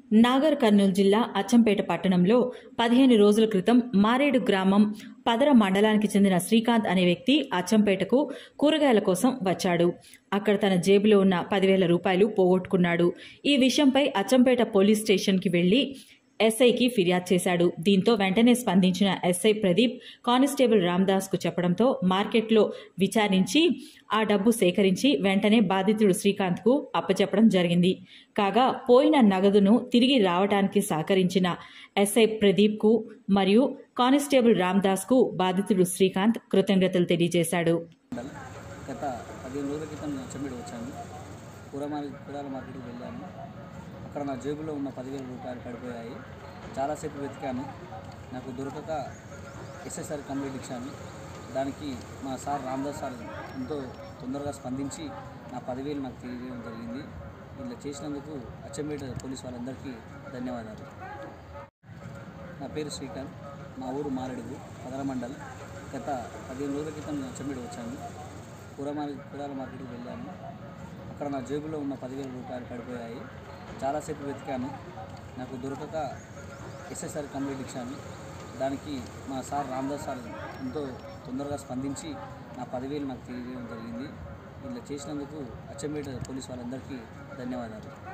నాగర్ కర్నూలు జిల్లా అచ్చంపేట పట్టణంలో పదిహేను రోజుల క్రితం మారేడు గ్రామం పదర మండలానికి చెందిన శ్రీకాంత్ అనే వ్యక్తి అచ్చంపేటకు కూరగాయల కోసం వచ్చాడు అక్కడ తన జేబులో ఉన్న పదివేల రూపాయలు పోగొట్టుకున్నాడు ఈ విషయంపై అచ్చంపేట పోలీస్ స్టేషన్కి వెళ్లి ఎస్ఐకి ఫిర్యాదు చేశాడు దీంతో వెంటనే స్పందించిన ఎస్ఐ ప్రదీప్ కానిస్టేబుల్ రామ్దాస్కు చెప్పడంతో మార్కెట్లో విచారించి ఆ డబ్బు సేకరించి వెంటనే బాధితుడు శ్రీకాంత్కు అప్పచెప్పడం జరిగింది కాగా పోయిన నగదును తిరిగి రావడానికి సహకరించిన ఎస్ఐ ప్రదీప్కు మరియు కానిస్టేబుల్ రామ్దాస్కు బాధితుడు శ్రీకాంత్ కృతజ్ఞతలు తెలియజేశాడు మండల్ గత పదిహేను రోజుల క్రితం నేను చెమ్మిడి వచ్చాను కూరమార్ కూరగాయల మార్కెట్కి వెళ్ళాను అక్కడ నా జేబులో ఉన్న పదివేల రూపాయలు పడిపోయాయి చాలాసేపు వెతికాను నాకు దొరకక ఎస్ఎస్ఆర్ కంప్లీట్ ఇచ్చాను దానికి మా సార్ రామ్దాస్ సార్ ఎంతో తొందరగా స్పందించి నా పదివేలు నాకు తెలియజేయడం జరిగింది ఇలా చేసినందుకు అచ్చంపేట పోలీస్ వాళ్ళందరికీ ధన్యవాదాలు నా పేరు శ్రీకాంత్ మా ఊరు మారేడుగు పదర మండల్ గత పదిహేను రోజుల క్రితం నేను చెమ్మిడి వచ్చాను కూరమార్ కూరగాయల మార్కెట్కి వెళ్ళాను అక్కడ నా జేబులో ఉన్న పదివేల రూపాయలు పడిపోయాయి చాలాసేపు వెతికాను నాకు దొరకక ఎస్ఎస్ఆర్ కంప్లీట్ ఇచ్చాను దానికి మా సార్ రామ్దాస్ సార్ ఎంతో తొందరగా స్పందించి నా పదివేలు నాకు తెలియజేయడం జరిగింది ఇలా చేసినందుకు అచ్చంపేట పోలీస్ వాళ్ళందరికీ ధన్యవాదాలు